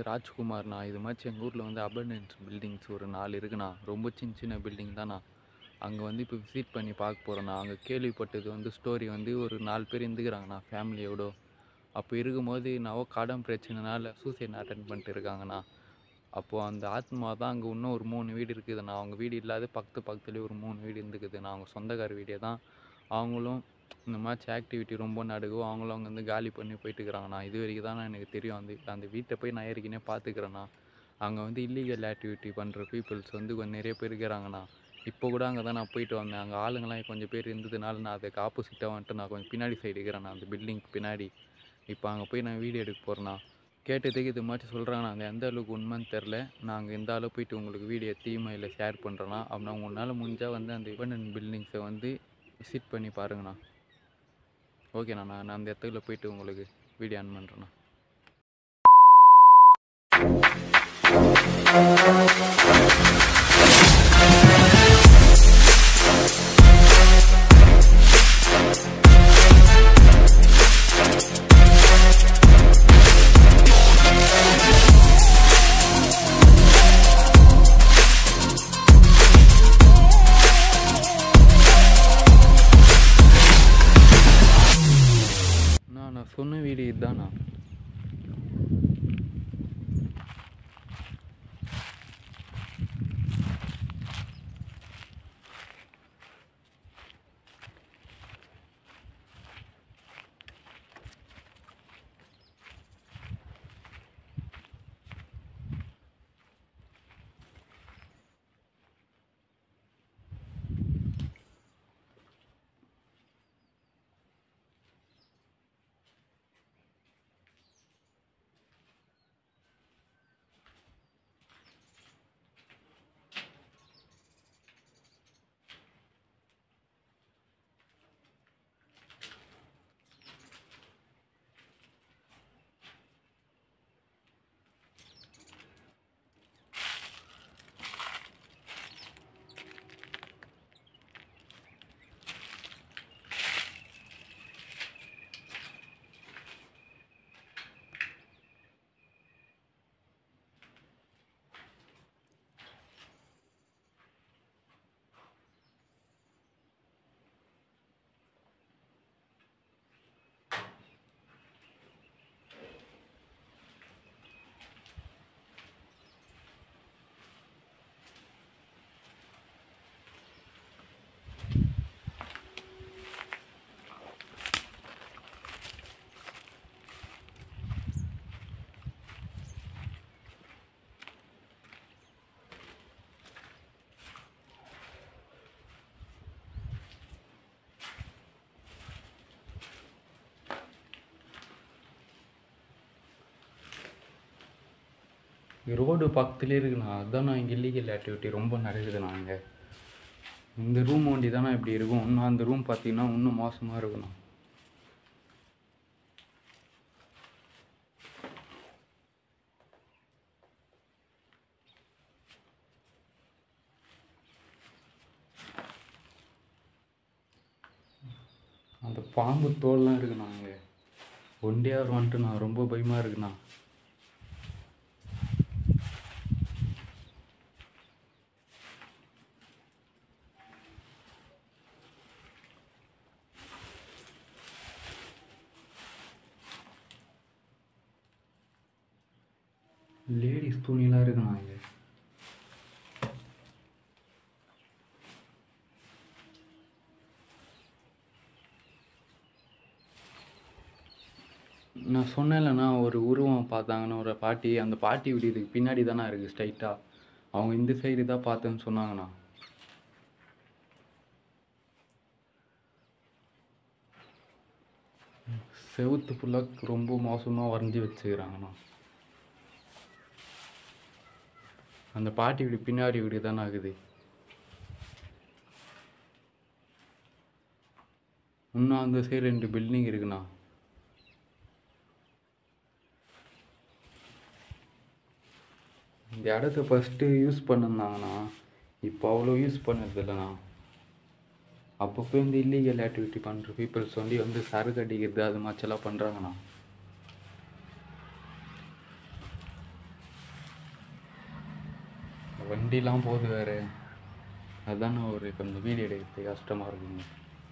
வந்து ராஜ்குமார்ண்ணா இது மாதிரி எங்கள் ஊரில் வந்து அபண்டன்ஸ் பில்டிங்ஸ் ஒரு நாலு இருக்குண்ணா ரொம்ப சின்ன சின்ன பில்டிங் தான்ண்ணா அங்கே வந்து இப்போ விசிட் பண்ணி பார்க்க போகிறேண்ணா அங்கே கேள்விப்பட்டது வந்து ஸ்டோரி வந்து ஒரு நாலு பேர் இருந்துக்கிறாங்கண்ணா ஃபேமிலியோட அப்போ இருக்கும்போது நான் கடன் பிரச்சனைனால சூசைட் அட்டன் பண்ணிட்டு இருக்காங்கண்ணா அப்போது அந்த ஆத்மா தான் அங்கே இன்னும் ஒரு மூணு வீடு இருக்குதுண்ணா அவங்க வீடு இல்லாத பக்கத்து பக்கத்துலேயே ஒரு மூணு வீடு இருந்துக்குதுண்ணா அவங்க சொந்தக்கார வீடே தான் அவங்களும் இந்த மாதிரி ஆக்டிவிட்டி ரொம்ப நடக்கும் அவங்களும் அங்கே வந்து காலி பண்ணி போயிட்டு இருக்கிறாங்கண்ணா இது வரைக்கும் தான் எனக்கு தெரியும் அந்த அந்த வீட்டை போய் நான் ஏற்கனவே பார்த்துக்கிறேண்ணா அங்கே வந்து இல்லீகல் ஆக்டிவிட்டி பண்ணுற பீப்புள்ஸ் வந்து கொஞ்சம் நிறைய பேர் இருக்கிறாங்கண்ணா இப்போ கூட அங்கே தான் நான் போயிட்டு வந்தேன் அங்கே ஆளுங்கெல்லாம் கொஞ்சம் பேர் இருந்ததுனால நான் அதுக்கு ஆப்போசிட்டாக வந்துட்டு நான் கொஞ்சம் பின்னாடி சைடு இருக்கிறேண்ணா அந்த பில்டிங் பின்னாடி இப்போ அங்கே போய் நான் வீடியோ எடுக்க போகிறேண்ணா கேட்டதுக்கு இது மாதிரி சொல்கிறாங்க நாங்கள் எந்த அளவுக்கு உண்மைன்னு தெரில நாங்கள் இந்த அளவு போயிட்டு உங்களுக்கு வீடியோ தீமையில் ஷேர் பண்ணுறோன்னா அப்படின்னா உங்களால் முடிஞ்சால் வந்து அந்த இவன் பில்டிங்ஸை வந்து விசிட் பண்ணி பாருங்கண்ணா ஓகேண்ணா நான் அந்த இடத்துல போயிட்டு உங்களுக்கு வீடியோ ஆன் பண்ணுறேண்ணா நான் நான் சொன்ன வீடியோ இதுதாண்ணா ரோடு பக்கத்துலேயே இருக்குண்ணா அதுதான் இங்கே இல்லீகல் ஆக்டிவிட்டி ரொம்ப நடக்குதுண்ணா இங்கே இந்த ரூம் வண்டி தானே இப்படி இருக்கும் இன்னும் அந்த ரூம் பார்த்தீங்கன்னா இன்னும் மோசமாக இருக்குண்ணா அந்த பாம்பு தோல்லாம் இருக்குண்ணா இங்கே ஒண்டியார் வந்துட்டு நான் ரொம்ப பயமாக இருக்குண்ணா லேடிஸ் துணிலாம் இருக்குண்ணா இங்கே நான் சொன்னேன்லண்ணா ஒரு உருவம் பார்த்தாங்கன்னு ஒரு பாட்டி அந்த பாட்டி வீடு இதுக்கு பின்னாடி தானே இருக்குது ஸ்ட்ரைட்டாக அவங்க இந்த சைடு தான் பார்த்தேன்னு சொன்னாங்கண்ணா செவுத்து ஃபுல்லாக ரொம்ப மோசமாக வரைஞ்சி வச்சுக்கிறாங்கண்ணா அந்த பாட்டி வீடு பின்னாடி வீடு தானே ஆகுது இன்னும் அந்த சைடு ரெண்டு பில்டிங் இருக்குண்ணா இந்த இடத்த ஃபஸ்ட்டு யூஸ் பண்ணிருந்தாங்கண்ணா இப்போ அவ்வளோ யூஸ் பண்ணது இல்லைண்ணா அப்பப்போ இந்த இல்லீகல் ஆக்டிவிட்டி பண்ணுற பீப்புள்ஸ் வந்து வந்து சரக்கு அடிக்கிறது அது மாதிரிலாம் பண்ணுறாங்கண்ணா வண்டிலாம் போகுது வேறு அதுதான் ஒரு கொஞ்சம் வீடியோ எடுக்கிறது கஷ்டமாக இருக்குங்க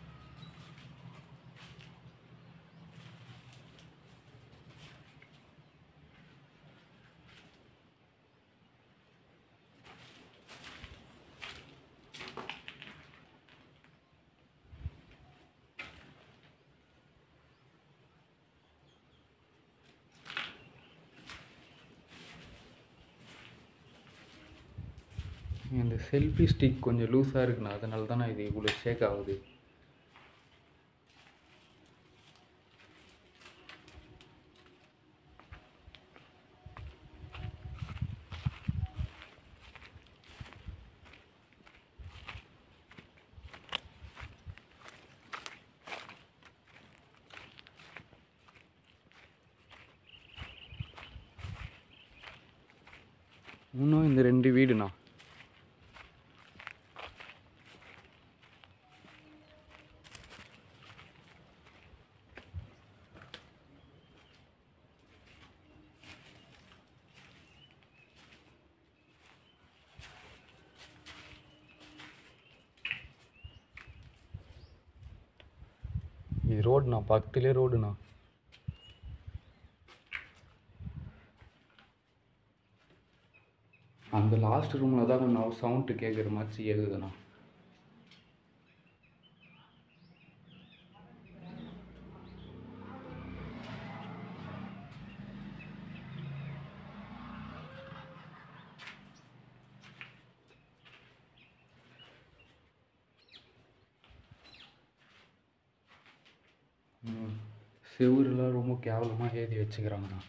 இந்த செல்ஃபி ஸ்டிக் கொஞ்சம் லூஸாக இருக்குண்ணா அதனால தான் நான் இது இவ்வளோ ஷேக் ஆகுது இன்னும் இந்த ரெண்டு வீடுண்ணா இது ரோடுண்ணா பக்கத்துலேயே ரோடுண்ணா அந்த லாஸ்ட் ரூமில் தான் கொஞ்சம் சவுண்டு கேட்குற மாதிரி கேட்குதுண்ணா ம். செவுருலாம் ரொம்ப கேவலமாக ஏற்றி வச்சுக்கிறாங்கண்ணா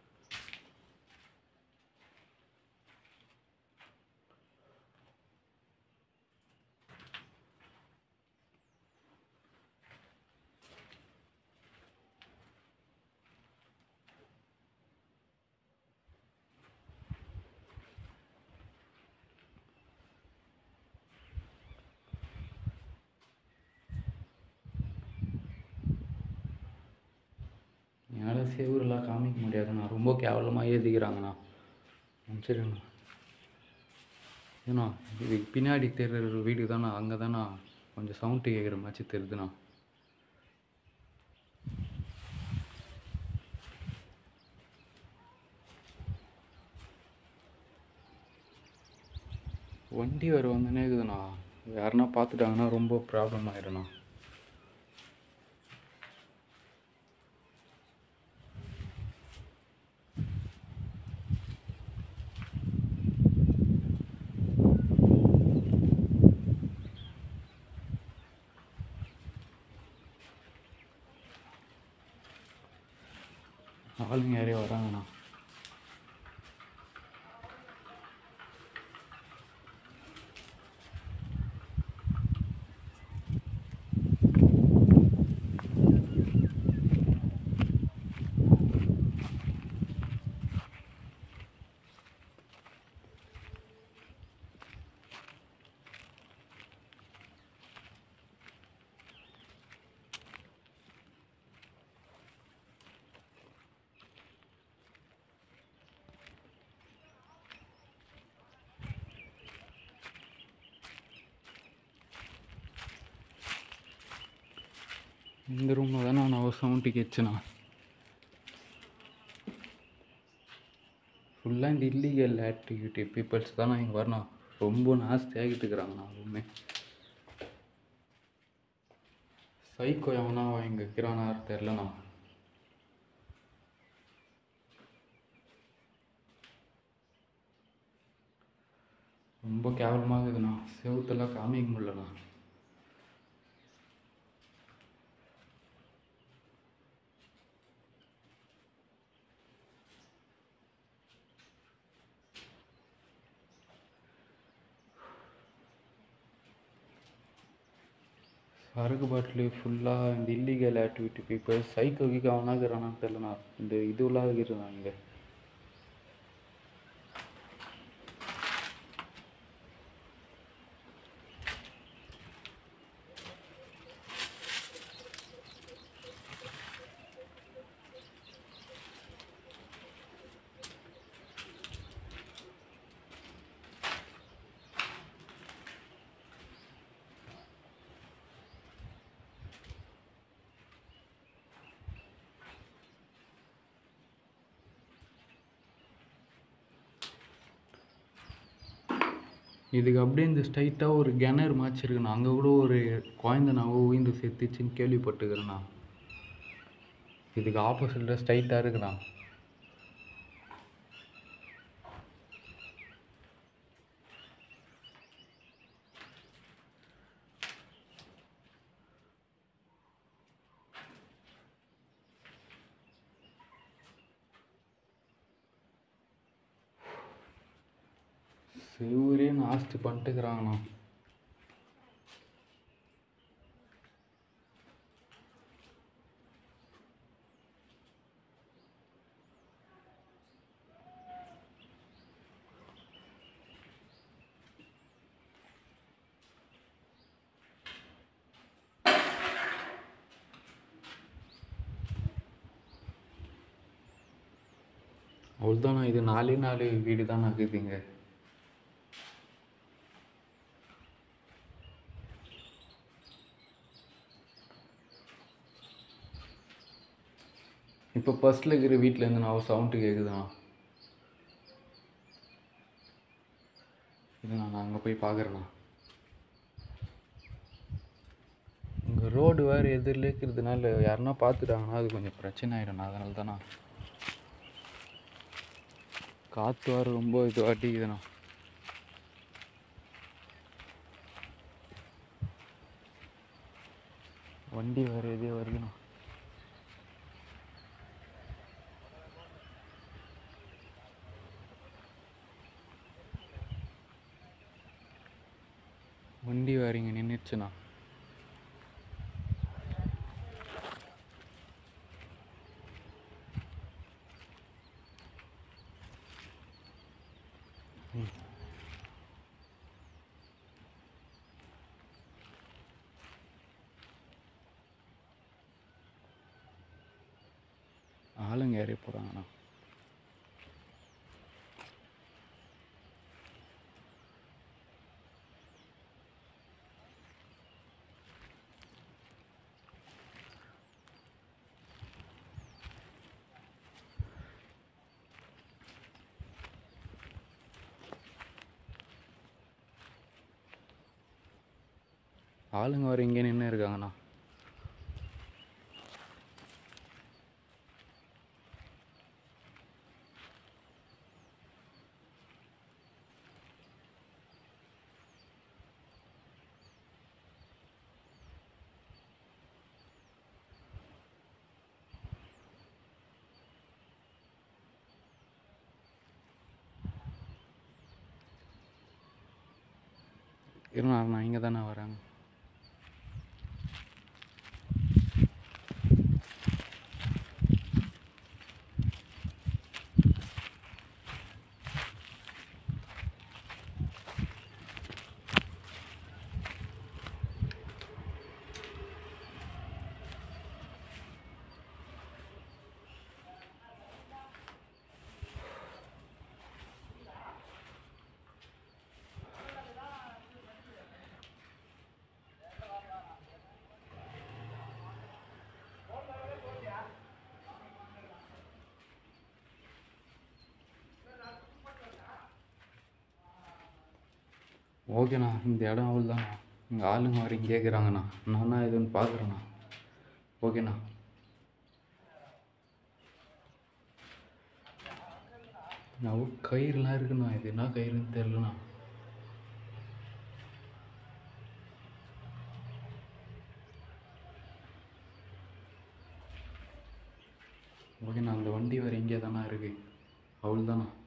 என்னால் செவுரெல்லாம் காமிக்க முடியாதுண்ணா ரொம்ப கேவலமாக ஏற்றிக்கிறாங்கண்ணா சரிண்ணா ஏண்ணா இதுக்கு பின்னாடி தெரிகிற வீடு தானே அங்கே தானே கொஞ்சம் சவுண்டு கேட்குற மாதிரி தெரியுதுண்ணா வண்டி வேறு வந்துனே இருக்குதுண்ணா யாருன்னா பார்த்துட்டாங்கன்னா ரொம்ப ப்ராப்ளம் ஆயிடுண்ணா ஆளுங்க யாரையும் வராங்கண்ணா இந்த ரூமில் தான் நான் ஒரு சவுண்டு கேச்சுண்ணா ஃபுல்லாக இந்த இல்லீகல் ஆக்டிவிட்டி பீப்புள்ஸ் தான் இங்கே வரணும் ரொம்ப நாஸ்தியாகிட்டு இருக்கிறாங்கண்ணா ரூமே சைக்கோ எவனா இங்கே இருக்கிறானா தெரிலண்ணா ரொம்ப கேவலமாக இருக்குதுண்ணா செவுத்தெல்லாம் காமிக்க முடியலண்ணா சரக்கு பாட்டிலு ஃபுல்லாக இந்த இல்லீகல் ஆக்டிவிட்டி பீப்புள் சைக்கோ கீக்கோ அவனாகிறானான்னு தெரிலண்ணா இந்த இதுவெல்லாம் இருக்கிறான் இங்கே இதுக்கு அப்படியே இந்த ஸ்ட்ரைட்டாக ஒரு கிணறு மாச்சு இருக்குண்ணா அங்கே கூட ஒரு குழந்த நாவோ உயிந்து செத்துச்சுன்னு கேள்விப்பட்டுக்கிறேண்ணா இதுக்கு ஆப்போசிட்டில் ஸ்ட்ரைட்டாக இருக்குண்ணா செவ்வரே நாஸ்தி பண்ணிட்டுக்கிறாங்கண்ணா அவ்வளோதாண்ணா இது நாலே நாலு வீடு தான் இருக்குதுங்க இப்போ ஃபஸ்ட்டில் இருக்கிற வீட்டிலேருந்து நான் சவுண்டு கேட்குதுண்ணா இது நான் அங்கே போய் பார்க்குறேண்ணா இங்கே ரோடு வேறு எதிரில் இருக்கிறதுனால யாருன்னா பார்த்துட்டாங்கன்னா அது கொஞ்சம் பிரச்சனை ஆகிடும்ண்ணா அதனால தானே காற்று வேறு ரொம்ப இது அடிக்குதுண்ணா வண்டி வேறு எதே வருதுண்ணா வண்டி வேறு இங்கே நின்றுச்சுண்ணா ஆளுங்க ஏறி போகிறாங்கண்ணா ஆளுங்க வேறு இங்கே நின்று இருக்காங்கண்ணா இருண்ணா நான் இங்கே தானே வராங்க ஓகேண்ணா இந்த இடம் அவ்வளோதாண்ணா இங்கே ஆளுங்க வர இங்கே கேட்குறாங்கண்ணா நானா எதுன்னு பார்க்குறேண்ணா ஓகேண்ணா நான் கயிறுலாம் இருக்குண்ணா இது என்ன கயிறுன்னு தெரிலண்ணா ஓகேண்ணா அந்த வண்டி வேறு இங்கே தானே இருக்குது அவ்வளோதாண்ணா